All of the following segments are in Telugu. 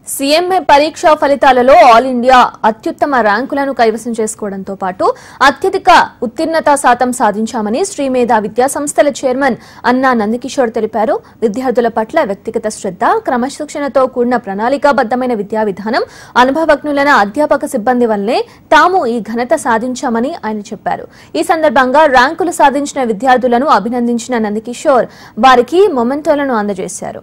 సీఎంఏ పరీక్షా ఫలితాలలో ఆల్ ఇండియా అత్యుత్తమ ర్యాంకులను కైవసం చేసుకోవడంతో పాటు అత్యధిక ఉత్తీర్ణత శాతం సాధించామని శ్రీమేధ విద్యా సంస్థల చైర్మన్ అన్నా నందకిషోర్ తెలిపారు విద్యార్థుల పట్ల వ్యక్తిగత శ్రద్ధ క్రమశిక్షణతో కూడిన ప్రణాళికాబద్దమైన విద్యా విధానం అనుభవజ్ఞులైన అధ్యాపక సిబ్బంది వల్లే తాము ఈ ఘనత సాధించామని ఆయన చెప్పారు ఈ సందర్భంగా ర్యాంకులు సాధించిన విద్యార్థులను అభినందించిన నందకిషోర్ వారికి మొమెంటోలను అందజేశారు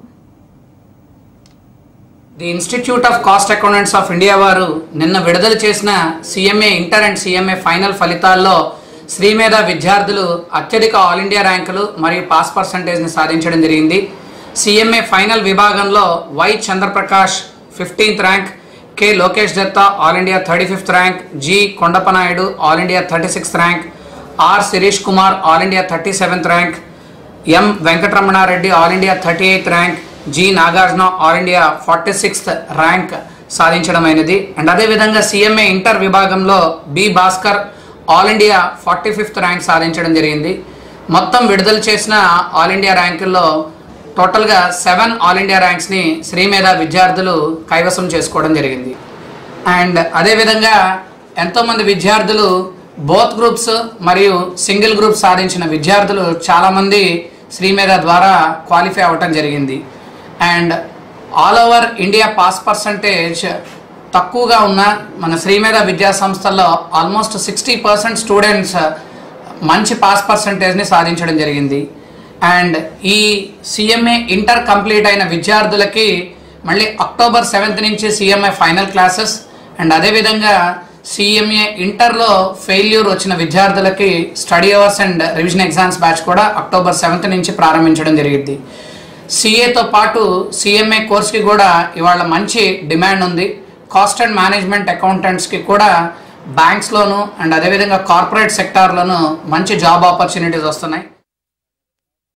the institute of cost accountants of India వారు నిన్న విడుదల చేసిన CMA inter and CMA final ఫలితాల్లో శ్రీమేధ విద్యార్థులు అత్యధిక ఆల్ ఇండియా ర్యాంకులు మరియు పాస్ పర్సంటేజ్ని సాధించడం జరిగింది సిఎంఏ ఫైనల్ విభాగంలో Y Chandraprakash fifteenth rank K Lokesh Datta all India thirty fifth rank G Kondapanaidu all India thirty sixth rank R Sirish Kumar all India thirty seventh rank M Venkataramanareddy all India thirty eighth rank G Nagarjuna all India forty sixth rank సాధించడమైనది అండ్ అదేవిధంగా సిఎంఏ ఇంటర్ విభాగంలో B Bhaskar all India forty fifth rank సాధించడం జరిగింది మొత్తం విడుదల చేసిన ఆల్ ఇండియా ర్యాంకుల్లో టోటల్గా సెవెన్ ఆల్ ఇండియా ర్యాంక్స్ని శ్రీమేధ విద్యార్థులు కైవసం చేసుకోవడం జరిగింది అండ్ అదేవిధంగా ఎంతోమంది విద్యార్థులు బోత్ గ్రూప్స్ మరియు సింగిల్ గ్రూప్ సాధించిన విద్యార్థులు చాలామంది శ్రీమేధ ద్వారా క్వాలిఫై అవ్వటం జరిగింది and all over India pass percentage తక్కువగా ఉన్న మన శ్రీమేధ విద్యా సంస్థల్లో ఆల్మోస్ట్ సిక్స్టీ పర్సెంట్ స్టూడెంట్స్ మంచి పాస్ పర్సంటేజ్ని సాధించడం జరిగింది అండ్ ఈ సిఎంఏ ఇంటర్ కంప్లీట్ అయిన విద్యార్థులకి మళ్ళీ అక్టోబర్ సెవెంత్ నుంచి సిఎంఏ ఫైనల్ క్లాసెస్ అండ్ అదేవిధంగా సిఎంఏ ఇంటర్లో ఫెయిల్యూర్ వచ్చిన విద్యార్థులకి study hours and revision exams batch కూడా అక్టోబర్ సెవెంత్ నుంచి ప్రారంభించడం జరిగింది సిఏతో పాటు సిఎంఏ కోర్స్కి కూడా ఇవాళ మంచి డిమాండ్ ఉంది కాస్ట్ అండ్ మేనేజ్మెంట్ అకౌంటెంట్స్కి కూడా బ్యాంక్స్లోను అండ్ అదేవిధంగా కార్పొరేట్ సెక్టార్లోను మంచి జాబ్ ఆపర్చునిటీస్ వస్తున్నాయి